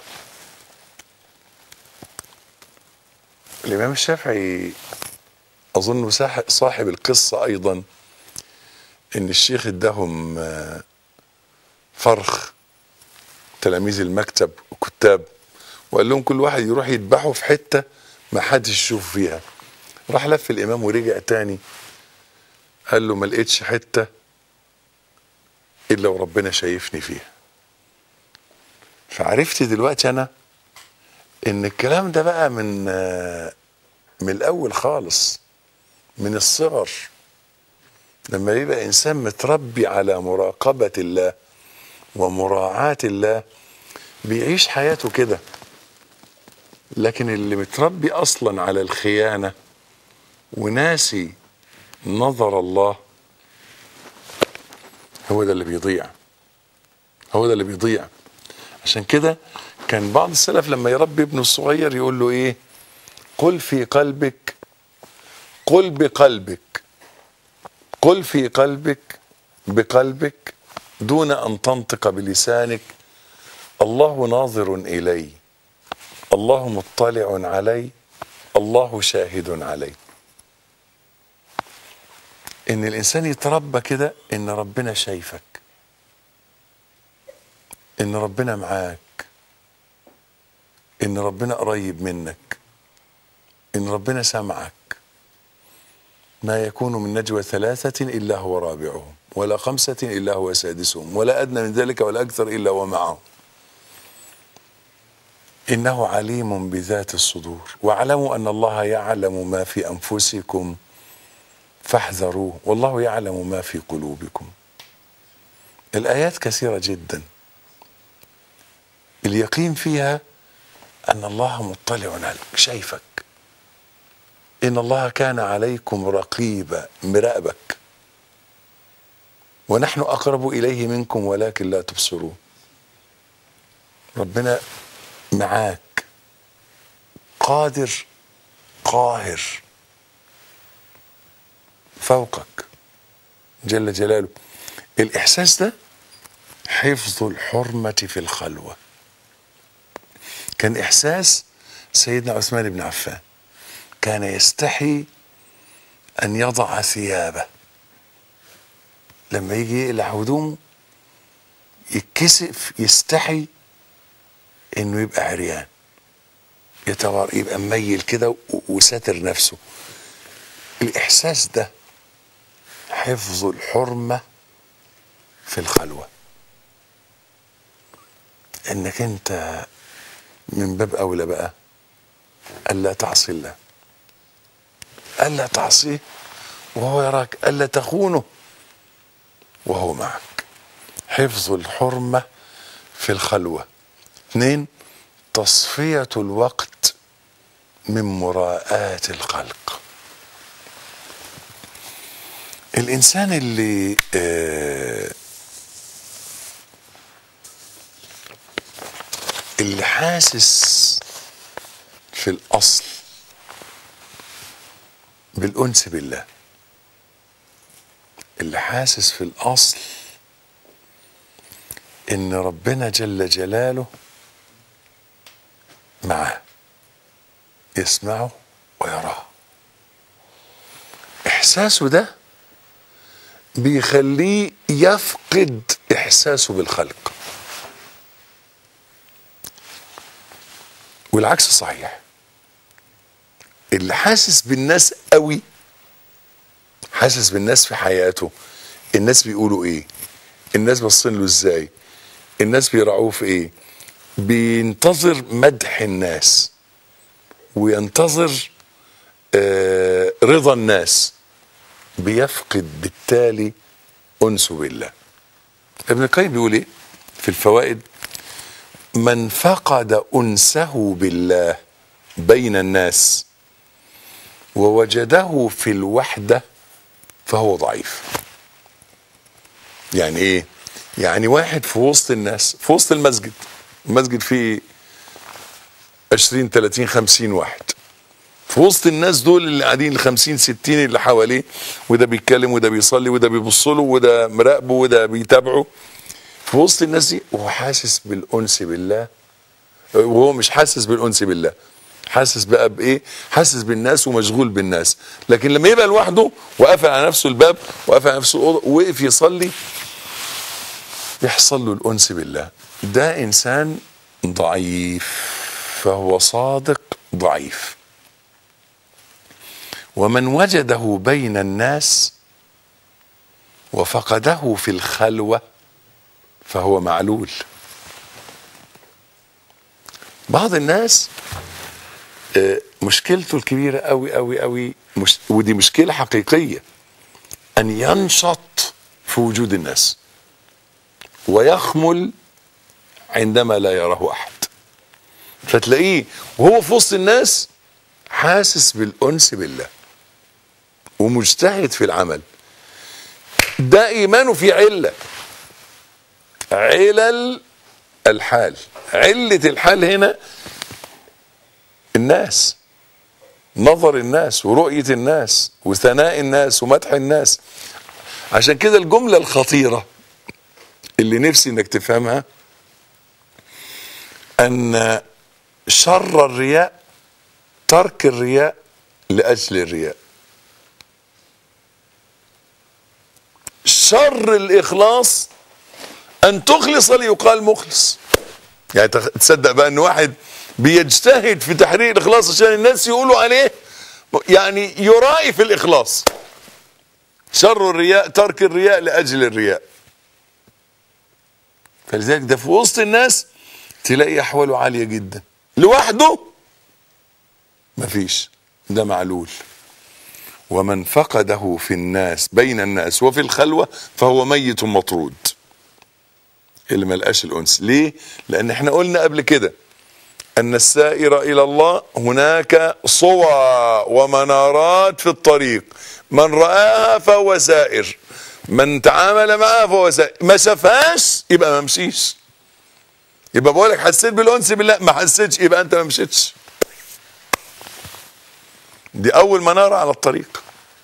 الإمام الشافعي أظن ساح- صاحب القصة أيضا إن الشيخ اداهم آه، فرخ تلاميذ المكتب وكتاب وقال لهم كل واحد يروح يذبحه في حتة ما حدش يشوف فيها راح لف الإمام ورجع تاني قال له ما لقيتش حتة إلا وربنا شايفني فيها فعرفت دلوقتي أنا إن الكلام ده بقى من آه، من الأول خالص من الصغر لما يبقى إنسان متربي على مراقبة الله ومراعاة الله بيعيش حياته كده لكن اللي متربي اصلا على الخيانه وناسي نظر الله هو ده اللي بيضيع هو ده اللي بيضيع عشان كده كان بعض السلف لما يربي ابنه الصغير يقول له ايه قل في قلبك قل بقلبك قل في قلبك بقلبك دون ان تنطق بلسانك الله ناظر الي الله مطلع علي الله شاهد علي ان الانسان يتربى كده ان ربنا شايفك ان ربنا معاك ان ربنا قريب منك ان ربنا سمعك ما يكون من نجوى ثلاثة إلا هو رابعهم ولا خمسة إلا هو سادسهم ولا أدنى من ذلك ولا أكثر إلا ومعهم إنه عليم بذات الصدور واعلموا أن الله يعلم ما في أنفسكم فاحذروه والله يعلم ما في قلوبكم الآيات كثيرة جدا اليقين فيها ان الله مطلع عليك شايفك ان الله كان عليكم رقيبا مراقبك ونحن اقرب اليه منكم ولكن لا تبصرون ربنا معاك قادر قاهر فوقك جل جلاله الاحساس ده حفظ الحرمه في الخلوه كان احساس سيدنا عثمان بن عفان كان يستحي ان يضع ثيابه لما يجي يقلع هدومه يتكسف يستحي انه يبقى عريان يتوار يبقى مميل كده و- وساتر نفسه الاحساس ده حفظ الحرمه في الخلوه انك انت من باب اولى بقى الا تعصي الله الا تعصيه وهو يراك الا تخونه وهو معك حفظ الحرمه في الخلوه اثنين تصفيه الوقت من مراءاه الخلق الانسان اللي آه اللي حاسس في الاصل بالانس بالله اللي حاسس في الاصل ان ربنا جل جلاله معاه يسمعه ويراه احساسه ده بيخليه يفقد احساسه بالخلق والعكس صحيح اللي حاسس بالناس قوي حاسس بالناس في حياته الناس بيقولوا ايه الناس باصين له ازاي الناس بيراعوه في ايه بينتظر مدح الناس وينتظر آه رضا الناس بيفقد بالتالي انسه بالله ابن القيم بيقول ايه في الفوائد من فقد انسه بالله بين الناس ووجده في الوحده فهو ضعيف يعني ايه يعني واحد في وسط الناس في وسط المسجد المسجد فيه 20 30 50 واحد في وسط الناس دول اللي قاعدين ال 50 60 اللي حواليه وده بيتكلم وده بيصلي وده بيبص له وده مراقبه وده بيتابعه في وسط الناس دي وهو حاسس بالانس بالله وهو مش حاسس بالانس بالله حاسس بقى بايه حاسس بالناس ومشغول بالناس لكن لما يبقى لوحده وقافل على نفسه الباب وقافل على نفسه الاوضه ووقف يصلي يحصل له الانس بالله ده انسان ضعيف فهو صادق ضعيف ومن وجده بين الناس وفقده في الخلوه فهو معلول بعض الناس آه، مشكلته الكبيرة قوي قوي قوي مش ودي مشكلة حقيقية أن ينشط في وجود الناس ويخمل عندما لا يراه أحد فتلاقيه وهو في وسط الناس حاسس بالأنس بالله ومجتهد في العمل ده إيمانه في علة علل الحال علة الحال هنا الناس نظر الناس ورؤية الناس وثناء الناس ومدح الناس عشان كده الجملة الخطيرة اللي نفسي انك تفهمها ان شر الرياء ترك الرياء لأجل الرياء شر الإخلاص أن تخلص ليقال مخلص يعني تخ- تصدق بقى ان واحد بيجتهد في تحرير الاخلاص عشان الناس يقولوا عليه يعني يرائي في الاخلاص شر الرياء ترك الرياء لاجل الرياء فلذلك ده في وسط الناس تلاقي احواله عاليه جدا لوحده مفيش ده معلول ومن فقده في الناس بين الناس وفي الخلوه فهو ميت مطرود اللي ملقاش الانس ليه لان احنا قلنا قبل كده ان السائر الى الله هناك صوى ومنارات في الطريق من رآها فهو سائر من تعامل معها فهو سائر ما شافهاش يبقى ما مشيش يبقى بقول لك حسيت بالانس بالله ما حسيتش يبقى انت ما مشيتش دي اول مناره على الطريق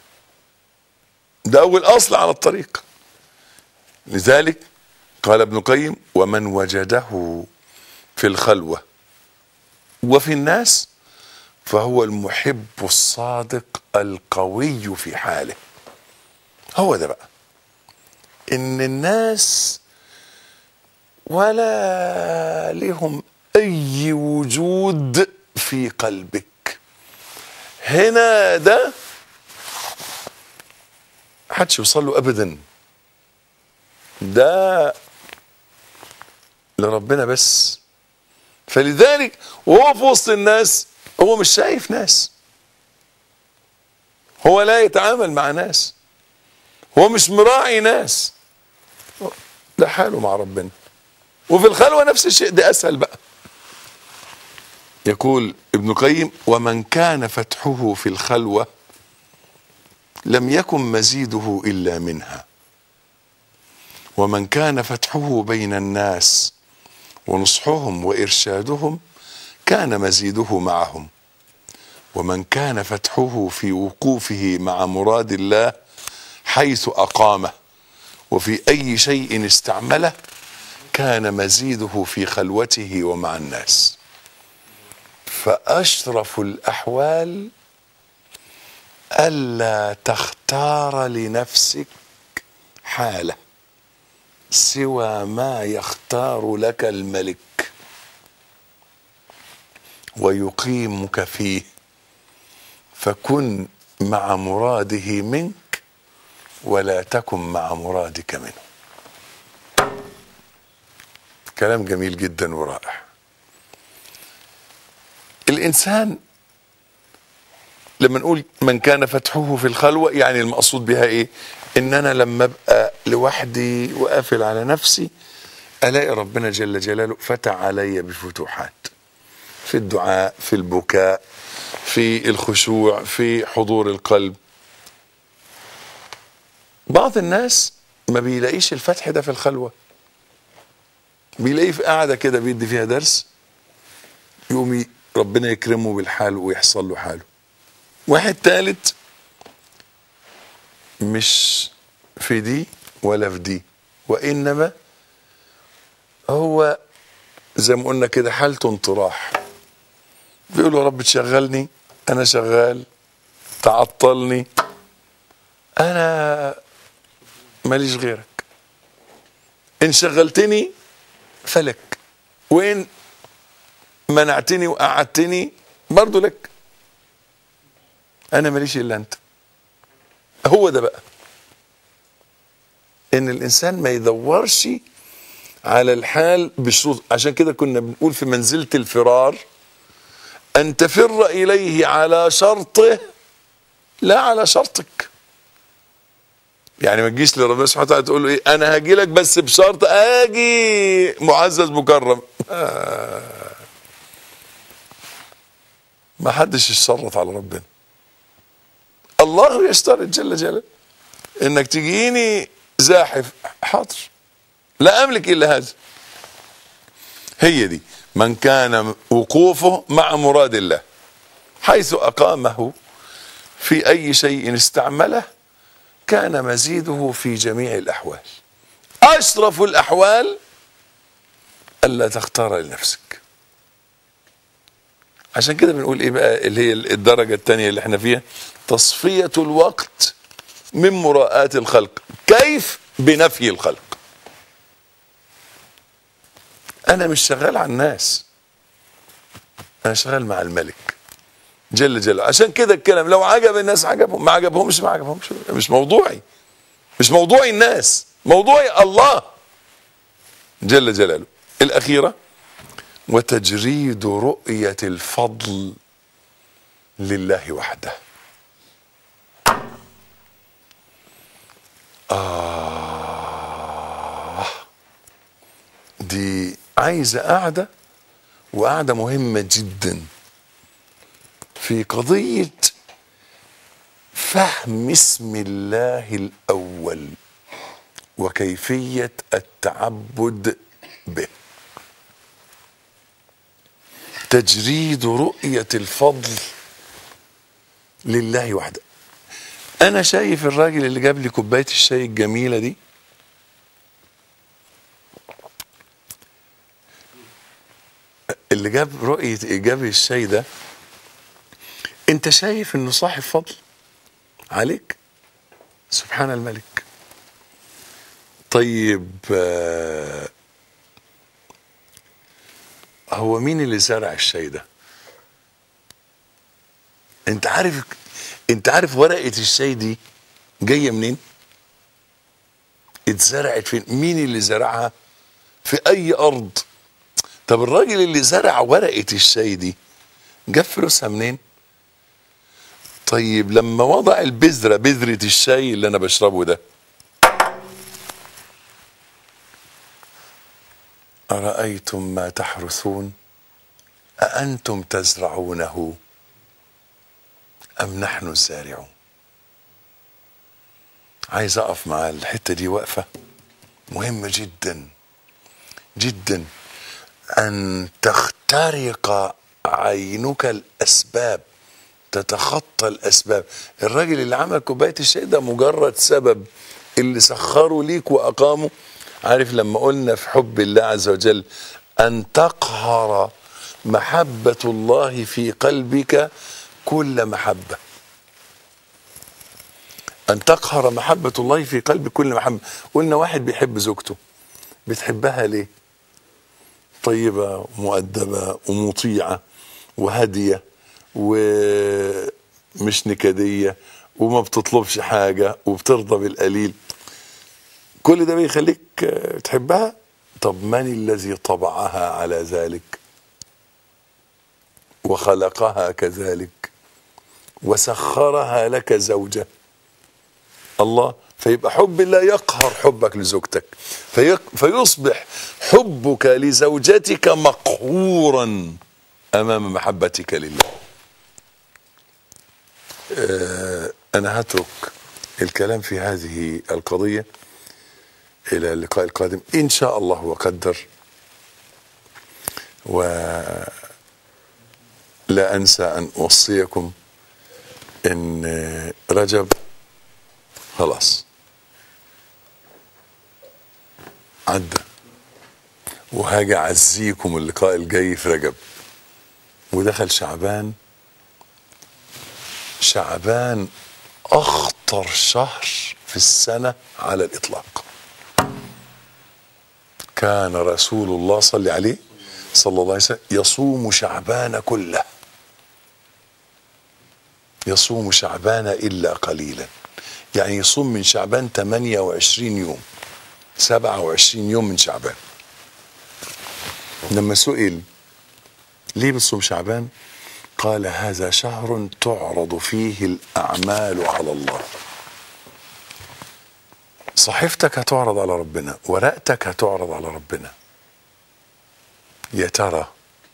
ده اول اصل على الطريق لذلك قال ابن القيم ومن وجده في الخلوه وفي الناس فهو المحب الصادق القوي في حاله هو ده بقى ان الناس ولا لهم اي وجود في قلبك هنا ده حدش يوصل له ابدا ده لربنا بس فلذلك وهو في وسط الناس هو مش شايف ناس هو لا يتعامل مع ناس هو مش مراعي ناس ده حاله مع ربنا وفي الخلوة نفس الشيء ده أسهل بقى يقول ابن القيم ومن كان فتحه في الخلوة لم يكن مزيده إلا منها ومن كان فتحه بين الناس ونصحهم وإرشادهم كان مزيده معهم ومن كان فتحه في وقوفه مع مراد الله حيث أقامه وفي أي شيء استعمله كان مزيده في خلوته ومع الناس فأشرف الأحوال ألا تختار لنفسك حالة سوى ما يختار لك الملك ويقيمك فيه فكن مع مراده منك ولا تكن مع مرادك منه كلام جميل جدا ورائع الانسان لما نقول من كان فتحه في الخلوه يعني المقصود بها ايه ان انا لما ابقى لوحدي وقافل على نفسي الاقي ربنا جل جلاله فتح علي بفتوحات في الدعاء في البكاء في الخشوع في حضور القلب بعض الناس ما بيلاقيش الفتح ده في الخلوه بيلاقيه في قاعده كده بيدي فيها درس يقوم ي- ربنا يكرمه بالحال ويحصل له حاله واحد تالت مش في دي ولا في دي وانما هو زي ما قلنا كده حالته انطراح بيقول يا رب تشغلني انا شغال تعطلني انا ماليش غيرك ان شغلتني فلك وان منعتني وقعدتني برضو لك انا ماليش الا انت هو ده بقى ان الانسان ما يدورش على الحال بشروط عشان كده كنا بنقول في منزلة الفرار ان تفر اليه على شرطه لا على شرطك يعني ما تجيش لربنا سبحانه وتعالى تقول له ايه انا هاجي لك بس بشرط اجي معزز مكرم آه. ما حدش يشرط على ربنا الله يشترط جل جلاله انك تجيني زاحف حاضر لا املك الا هذا هي دي من كان وقوفه مع مراد الله حيث اقامه في اي شيء استعمله كان مزيده في جميع الاحوال اشرف الاحوال الا تختار لنفسك عشان كده بنقول ايه بقى اللي هي الدرجه الثانيه اللي احنا فيها تصفيه الوقت من مراءاه الخلق كيف بنفي الخلق انا مش شغال على الناس انا شغال مع الملك جل جلاله عشان كده الكلام لو عجب الناس عجبهم ما عجبهمش ما عجبهمش مش موضوعي مش موضوعي الناس موضوعي الله جل جلاله الاخيره وتجريد رؤيه الفضل لله وحده آه عايزة قاعدة وقاعدة مهمة جدا في قضية فهم اسم الله الأول وكيفية التعبد به تجريد رؤية الفضل لله وحده أنا شايف الراجل اللي جاب لي كوباية الشاي الجميلة دي اللي جاب رؤية إيجابي الشاي ده أنت شايف إنه صاحب فضل عليك سبحان الملك طيب آه، هو مين اللي زرع الشاي ده انت عارف انت عارف ورقة الشاي دي جاية منين اتزرعت فين مين اللي زرعها في اي ارض طب الراجل اللي زرع ورقة الشاي دي جاب فلوسها منين طيب لما وضع البذرة بذرة الشاي اللي انا بشربه ده أرأيتم ما تحرثون أأنتم تزرعونه أم نحن الزارعون عايز أقف مع الحتة دي وقفة مهمة جدا جدا أن تخترق عينك الأسباب تتخطى الأسباب الراجل اللي عمل كوباية الشاي ده مجرد سبب اللي سخره ليك وأقامه عارف لما قلنا في حب الله عز وجل أن تقهر محبة الله في قلبك كل محبة أن تقهر محبة الله في قلب كل محبة قلنا واحد بيحب زوجته بتحبها ليه طيبة مؤدبة ومطيعة وهادية ومش نكدية وما بتطلبش حاجة وبترضى بالقليل كل ده بيخليك آه، تحبها طب من الذي طبعها على ذلك وخلقها كذلك وسخرها لك زوجة الله فيبقى حب الله يقهر حبك لزوجتك فيق فيصبح حبك لزوجتك مقهورا امام محبتك لله آه، انا هترك الكلام في هذه القضيه الى اللقاء القادم ان شاء الله وقدر ولا انسى ان اوصيكم ان رجب خلاص عدى وهاجي اعزيكم اللقاء الجاي في رجب ودخل شعبان شعبان اخطر شهر في السنه على الاطلاق كان رسول الله صلى عليه صلى الله عليه وسلم يصوم شعبان كله يصوم شعبان إلا قليلا يعني يصوم من شعبان 28 يوم 27 يوم من شعبان لما سئل ليه بتصوم شعبان قال هذا شهر تعرض فيه الأعمال على الله صحيفتك هتعرض على ربنا ورقتك هتعرض على ربنا يا ترى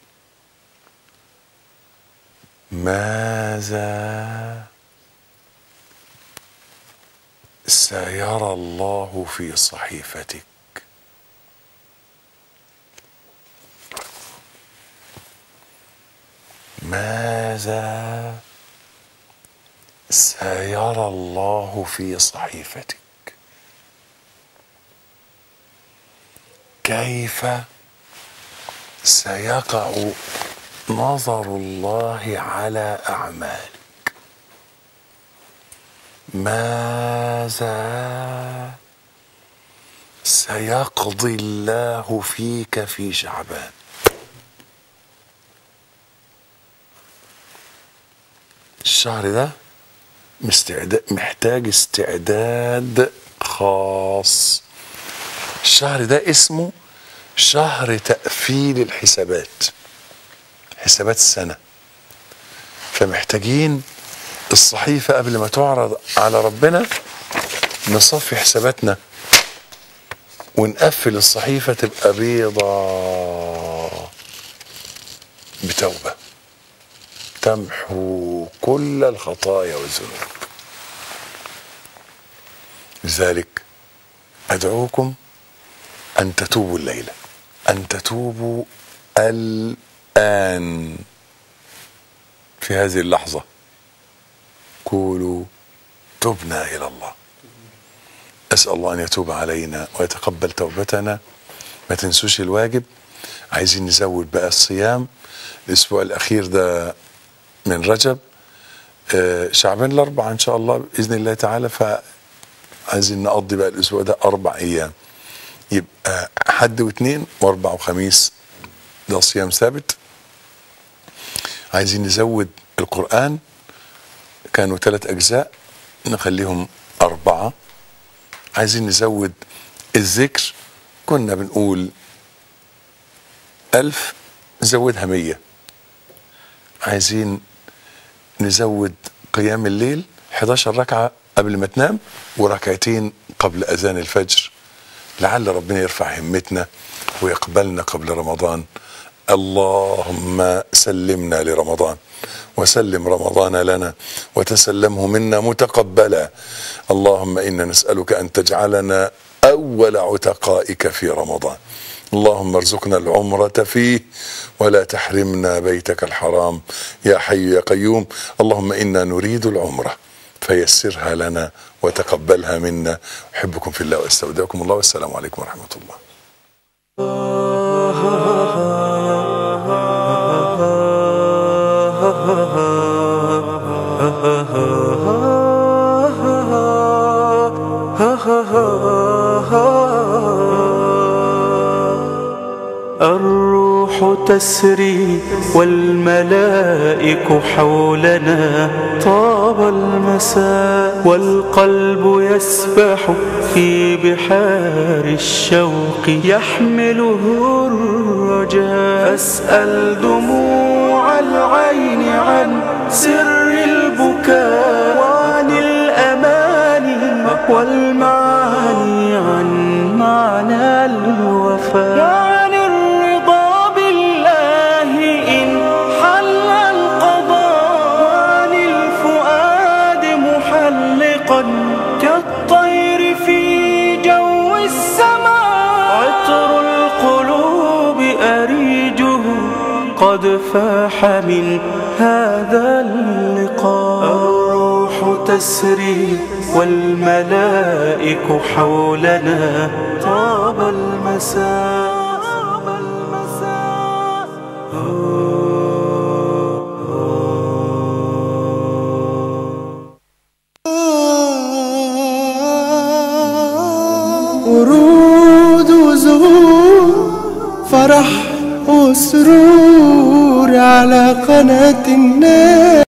ماذا سيرى الله في صحيفتك ماذا سيرى الله في صحيفتك كيف سيقع نظر الله على اعمالك ماذا سيقضي الله فيك في شعبان الشهر ده مستعداد محتاج استعداد خاص الشهر ده اسمه شهر تقفيل الحسابات حسابات السنة فمحتاجين الصحيفة قبل ما تعرض على ربنا نصفي حساباتنا ونقفل الصحيفة تبقى بيضة بتوبة تمحو كل الخطايا والذنوب لذلك أدعوكم أن تتوبوا الليلة أن تتوبوا الآن في هذه اللحظة قولوا تبنا إلى الله أسأل الله أن يتوب علينا ويتقبل توبتنا ما تنسوش الواجب عايزين نزود بقى الصيام الأسبوع الأخير ده من رجب آه، شعبان الأربعة إن شاء الله بإذن الله تعالى فعايزين نقضي بقى الأسبوع ده أربع أيام يبقى حد واثنين وأربع وخميس ده صيام ثابت عايزين نزود القرآن كانوا ثلاث أجزاء نخليهم أربعة عايزين نزود الذكر كنا بنقول ألف نزودها مية عايزين نزود قيام الليل 11 ركعة قبل ما تنام وركعتين قبل أذان الفجر لعل ربنا يرفع همتنا ويقبلنا قبل رمضان اللهم سلمنا لرمضان وسلم رمضان لنا وتسلمه منا متقبلا اللهم انا نسالك ان تجعلنا اول عتقائك في رمضان اللهم ارزقنا العمرة فيه ولا تحرمنا بيتك الحرام يا حي يا قيوم اللهم انا نريد العمرة فيسرها لنا وتقبلها منا احبكم في الله واستودعكم الله والسلام عليكم ورحمة الله الروح تسري والملائك حولنا طاب المساء والقلب يسبح في بحار الشوق يحمله الرجاء أسأل دموع العين عن سر البكاء وعن الأماني والمعاني عن معنى الوفاء وعن الرضا بالله إن حل القضاء وعن الفؤاد محلقا كالطير في جو السماء عطر القلوب أريجه قد فاح من هذا اللقاء الروح تسري والملائك حولنا طاب المساء طاب المساء ورود وزهور فرح وسرور على قناة الناس